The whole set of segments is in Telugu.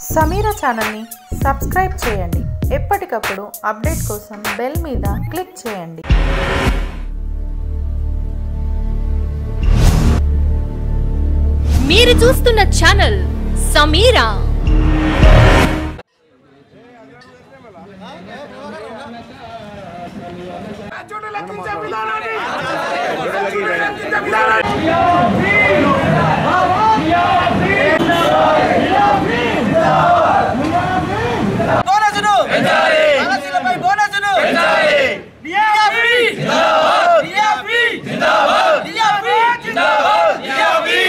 సమీరా ఛానల్ని సబ్స్క్రైబ్ చేయండి ఎప్పటికప్పుడు అప్డేట్ కోసం బెల్ మీద క్లిక్ చేయండి మీరు చూస్తున్న ఛానల్ సమీరా బోనసును బోనసులపై బోనసును డిఆర్పి డిఆర్పి డిఆర్పి డిఆర్పి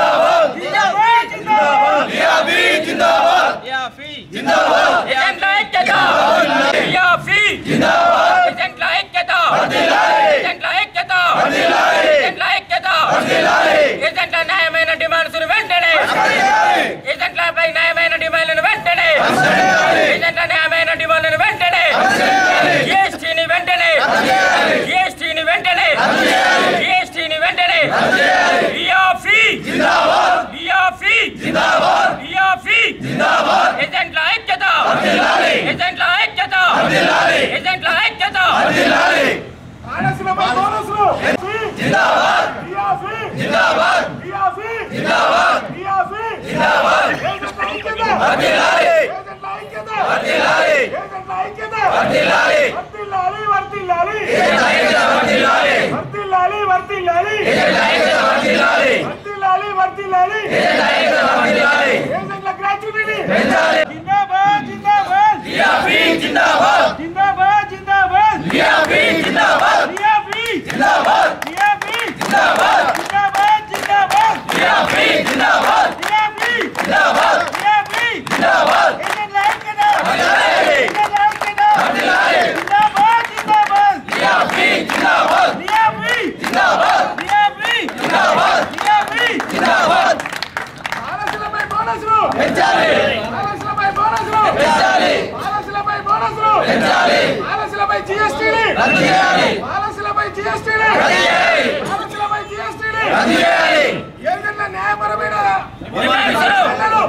ఎజెంట్ల ఐక్యత డిఆర్పి ఎజెంట్ల ఐక్యత ఎజెంట్ల ఐక్యత ఎజెంట్ల ఐక్యత ఎజెంట్ల న్యాయమైన డిమాండ్స్ వెంటనే ఎజెంట్లపై న్యాయమైన డిమాండ్లను వెంటనే ఎజెంట్ల న్యాయమైన డిమాండ్లను వెంటనే జిఎస్టీని వెంటనే జిఎస్టీని వెంటనే జిఎస్టీని వెంటనే డిఆర్పి డిఆర్పి డిఆర్పి ఎజెంట్ల ఐక్యత ఎజెంట్ల ఐక్యత ఎజెంట్ల ఐక్యత ఆర్ఎస్లపై బోనస్లు జిందాబాద్ డిఆర్పి జిందాబాద్ డిఆర్పి జిందాబాద్ డిఆర్పి జిందాబాద్ ఏజెంట్ల ఐక్యత వర్ధిల్లాలి ఏజెంట్ల ఐక్యత వర్ధిల్లాలి ఏజెంట్ల ఐక్యత వర్ధిల్లాలి వర్ధిల్లాలి వర్ధిల్లాలి ఏజెంట్ల ఐక్యత వర్ధిల్లాలి వర్ధిల్లాలి వర్ధిల్లాలి ఏజెంట్ల ఐక్యత వర్ధిల్లాలి వర్ధిల్లాలి వర్ధిల్లాలి ఏజెంట్ల ఐక్యత వర్ధిల్లాలి ఏజెంట్ల గ్రాట్యుటీని పెంచాలి జిందాబాద్ జిందాబాద్ డిఆర్పి జిందాబాద్ జిందాబాద్ జిందాబాద్ డిఆర్పి జిందాబాద్ డిఆర్పి జిందాబాద్ డిఆర్పి జిందాబాద్ జిందాబాద్ జిందాబాద్ డిఆర్పి జిందాబాద్ డిఆర్పి జిందాబాద్ డిఆర్పి జిందాబాద్ ఏజెంట్ల ఐక్యత వర్ధిల్లాలి ఏజెంట్ల ఐక్యత వర్ధిల్లాలి జిందాబాద్ జిందాబాద్ డిఆర్పి జిందాబాద్ డిఆర్పి జిందాబాద్ డిఆర్పి జిందాబాద్ డిఆర్పి జిందాబాద్ ఆలస్యలపై బోనస్లు పెంచాలి ఆలస్యలపై బోనస్లు పెంచాలి ఆలస్యలపై బోనస్లు పెంచాలి ఆలస్యలపై జీఎస్టీని రద్దు చేయాలి ఆలస్యలపై జీఎస్టీని రద్దు చేయాలి ఆలస్యలపై జీఎస్టీని రద్దు చేయాలి ఏజెంట్ల న్యాయపరమైన డిమాండ్లను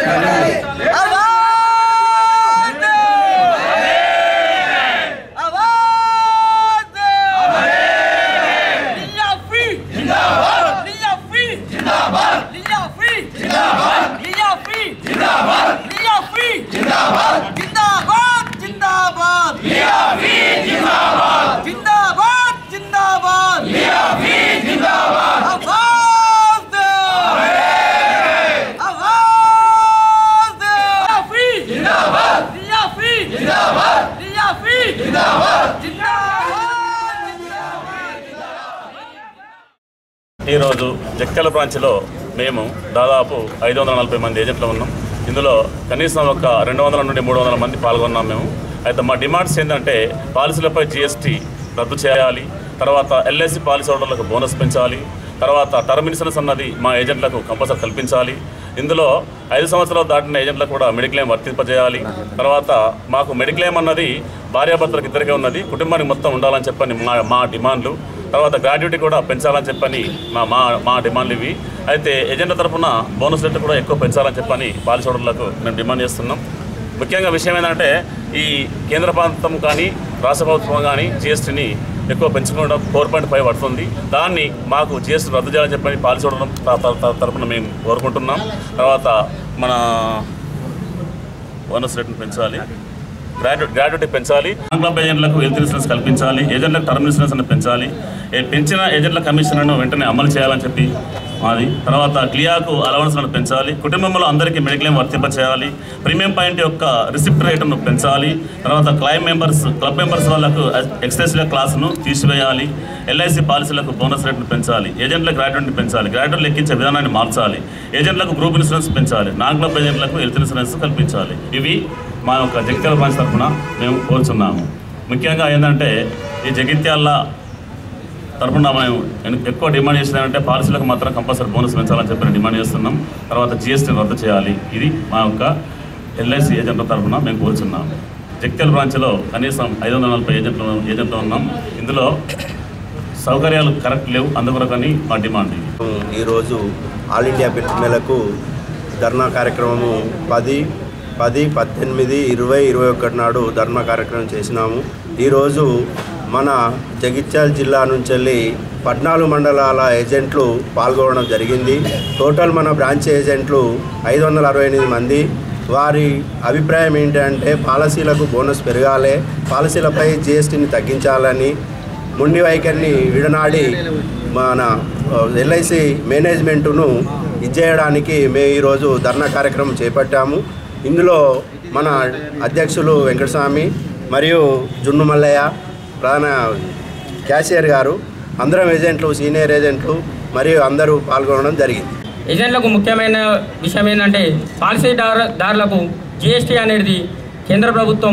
ఈరోజు జక్కల బ్రాంచ్లో మేము దాదాపు ఐదు వందల నలభై మంది ఏజెంట్లు ఉన్నాం ఇందులో కనీసం ఒక రెండు వందల నుండి మూడు వందల మంది పాల్గొన్నాం మేము అయితే మా డిమాండ్స్ ఏంటంటే పాలసీలపై జిఎస్టీ రద్దు చేయాలి తర్వాత ఎల్ఐసి పాలసీ హోల్డర్లకు బోనస్ పెంచాలి తర్వాత టర్మ్ ఇన్సూరెన్స్ అన్నది మా ఏజెంట్లకు కంపల్సరీ కల్పించాలి ఇందులో ఐదు సంవత్సరాలు దాటిన ఏజెంట్లకు కూడా మెడిక్లెయిమ్ వర్తింపజేయాలి తర్వాత మాకు మెడిక్లెయిమ్ అన్నది భార్యాభర్తలకు ఇద్దరికే ఉన్నది కుటుంబానికి మొత్తం ఉండాలని చెప్పని మా మా డిమాండ్లు తర్వాత గ్రాడ్యుటీ కూడా పెంచాలని చెప్పని మా మా మా డిమాండ్లు ఇవి అయితే ఏజెంట్ల తరఫున బోనస్ రేట్లు కూడా ఎక్కువ పెంచాలని చెప్పని పాలసీ హోల్డర్లకు మేము డిమాండ్ చేస్తున్నాం ముఖ్యంగా విషయం ఏంటంటే ఈ కేంద్ర ప్రాంతం కానీ రాష్ట్ర ప్రభుత్వం కానీ జిఎస్టీని ఎక్కువ పెంచుకోవడం ఫోర్ పాయింట్ ఫైవ్ పడుతుంది దాన్ని మాకు జిఎస్టీ రద్దు చేయాలని చెప్పని పాలసీ హోల్డర్ త- త- త- తరఫున మేము కోరుకుంటున్నాం తర్వాత మన బోనస్ రేట్ను పెంచాలి గ్రాడ్యుయేట్ గ్రాడ్యుయేటీ పెంచాలి క్లబ్ ఏజెంట్లకు హెల్త్ ఇన్సూరెన్స్ కల్పించాలి ఏజెంట్లకు టర్మ్ ఇన్సూరెన్స్ అని పెంచాలి ఏ పెంచిన ఏజెంట్ల కమిషన్లను వెంటనే అమలు చేయాలని చెప్పి మాది తర్వాత క్లియాకు అలవన్స్లను పెంచాలి కుటుంబంలో అందరికీ మెడిక్లెయిమ్ వర్తింప చేయాలి ప్రీమియం పాయింట్ యొక్క రిసిప్ట్ రేటును పెంచాలి తర్వాత క్లైమ్ మెంబర్స్ క్లబ్ మెంబర్స్ వాళ్ళకు ఎక్సైజ్ల క్లాసును తీసివేయాలి ఎల్ఐసి పాలసీలకు బోనస్ రేటును పెంచాలి ఏజెంట్ల గ్రాడ్యుయేట్ని పెంచాలి గ్రాడ్యుయేట్ లెక్కించే విధానాన్ని మార్చాలి ఏజెంట్లకు గ్రూప్ ఇన్సూరెన్స్ పెంచాలి నాన్ క్లబ్ ఏజెంట్లకు హెల్త్ ఇన్సూరెన్స్ కల్పించాలి ఇవి మా యొక్క జగిత్యాల బ్రాంచ్ తరఫున మేము కోరుచున్నాము ముఖ్యంగా ఏంటంటే ఈ జగిత్యాల తరఫున మేము ఎన్- ఎక్కువ డిమాండ్ చేసినామంటే పాలసీలకు మాత్రం కంపల్సరీ బోనస్ పెంచాలని చెప్పి డిమాండ్ చేస్తున్నాం తర్వాత జిఎస్టీని రద్దు చేయాలి ఇది మా యొక్క ఎల్ఐసి ఏజెంట్ల తరఫున మేము కోరుచున్నాము జగిత్యాల బ్రాంచ్లో కనీసం ఐదు వందల నలభై ఏజెంట్లు ఏజెంట్లు ఉన్నాం ఇందులో సౌకర్యాలు కరెక్ట్ లేవు అందుకొరకని మా డిమాండ్ ఇది ఈరోజు ఆల్ ఇండియా పిలుపు మేరకు ధర్నా కార్యక్రమము పది పది పద్దెనిమిది ఇరవై ఇరవై ఒకటి నాడు ధర్మ కార్యక్రమం చేసినాము ఈరోజు మన జగిత్యాల జిల్లా నుంచి వెళ్ళి పద్నాలుగు మండలాల ఏజెంట్లు పాల్గొనడం జరిగింది టోటల్ మన బ్రాంచ్ ఏజెంట్లు ఐదు వందల అరవై ఎనిమిది మంది వారి అభిప్రాయం ఏంటంటే పాలసీలకు బోనస్ పెరగాలి పాలసీలపై జిఎస్టీని తగ్గించాలని మొండి వైఖరిని విడనాడి మన ఎల్ఐసి మేనేజ్మెంటును ఇచ్చేయడానికి మేము ఈరోజు ధర్నా కార్యక్రమం చేపట్టాము ఇందులో మన అధ్యక్షులు వెంకటస్వామి మరియు జున్ను మల్లయ్య ప్రధాన క్యాషియర్ గారు అందరం ఏజెంట్లు సీనియర్ ఏజెంట్లు మరియు అందరూ పాల్గొనడం జరిగింది ఏజెంట్లకు ముఖ్యమైన విషయం ఏంటంటే పాలసీదారు దారులకు జిఎస్టీ అనేది కేంద్ర ప్రభుత్వం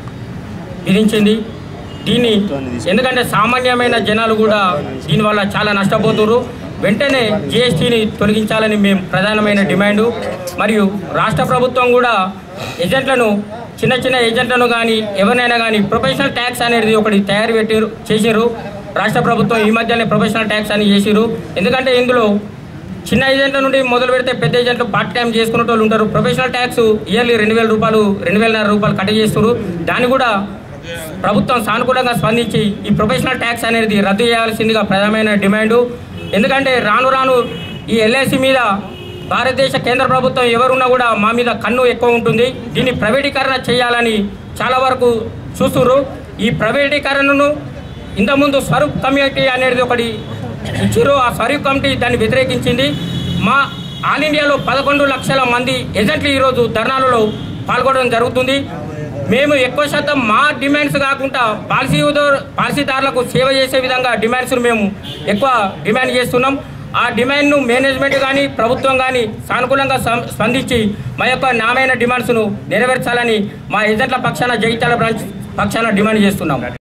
విధించింది దీన్ని ఎందుకంటే సామాన్యమైన జనాలు కూడా దీనివల్ల చాలా నష్టపోతున్నారు వెంటనే జిఎస్టీని తొలగించాలని మేము ప్రధానమైన డిమాండు మరియు రాష్ట్ర ప్రభుత్వం కూడా ఏజెంట్లను చిన్న చిన్న ఏజెంట్లను కానీ ఎవరినైనా కానీ ప్రొఫెషనల్ ట్యాక్స్ అనేది ఒకటి తయారు పెట్టారు చేసారు రాష్ట్ర ప్రభుత్వం ఈ మధ్యనే ప్రొఫెషనల్ ట్యాక్స్ అని చేసిరు ఎందుకంటే ఇందులో చిన్న ఏజెంట్ల నుండి మొదలు పెడితే పెద్ద ఏజెంట్లు పార్ట్ టైం చేసుకునే వాళ్ళు ఉంటారు ప్రొఫెషనల్ ట్యాక్స్ ఇయర్లీ రెండు వేల రూపాయలు రెండు వేలన్నర రూపాయలు కట్ చేస్తారు దాన్ని కూడా ప్రభుత్వం సానుకూలంగా స్పందించి ఈ ప్రొఫెషనల్ ట్యాక్స్ అనేది రద్దు చేయాల్సిందిగా ప్రధానమైన డిమాండు ఎందుకంటే రాను రాను ఈ ఎల్ఐసి మీద భారతదేశ కేంద్ర ప్రభుత్వం ఎవరున్నా కూడా మా మీద కన్ను ఎక్కువ ఉంటుంది దీన్ని ప్రైవేటీకరణ చేయాలని చాలా వరకు చూస్తున్నారు ఈ ప్రైవేటీకరణను ఇంతకుముందు స్వరూప్ కమ్యూనిటీ అనేది ఒకటి ఇచ్చారు ఆ స్వరూప్ కమిటీ దాన్ని వ్యతిరేకించింది మా ఆల్ ఇండియాలో పదకొండు లక్షల మంది ఏజెంట్లు ఈరోజు ధర్నాలలో పాల్గొనడం జరుగుతుంది మేము ఎక్కువ శాతం మా డిమాండ్స్ కాకుండా పాలసీ పాలసీదారులకు సేవ చేసే విధంగా డిమాండ్స్ మేము ఎక్కువ డిమాండ్ చేస్తున్నాం ఆ డిమాండ్ను మేనేజ్మెంట్ కానీ ప్రభుత్వం కానీ సానుకూలంగా సం- స్పందించి మా యొక్క నామైన డిమాండ్స్ను నెరవేర్చాలని మా ఏజెంట్ల పక్షాన జగిత్యాల బ్రాంచ్ పక్షాన డిమాండ్ చేస్తున్నాం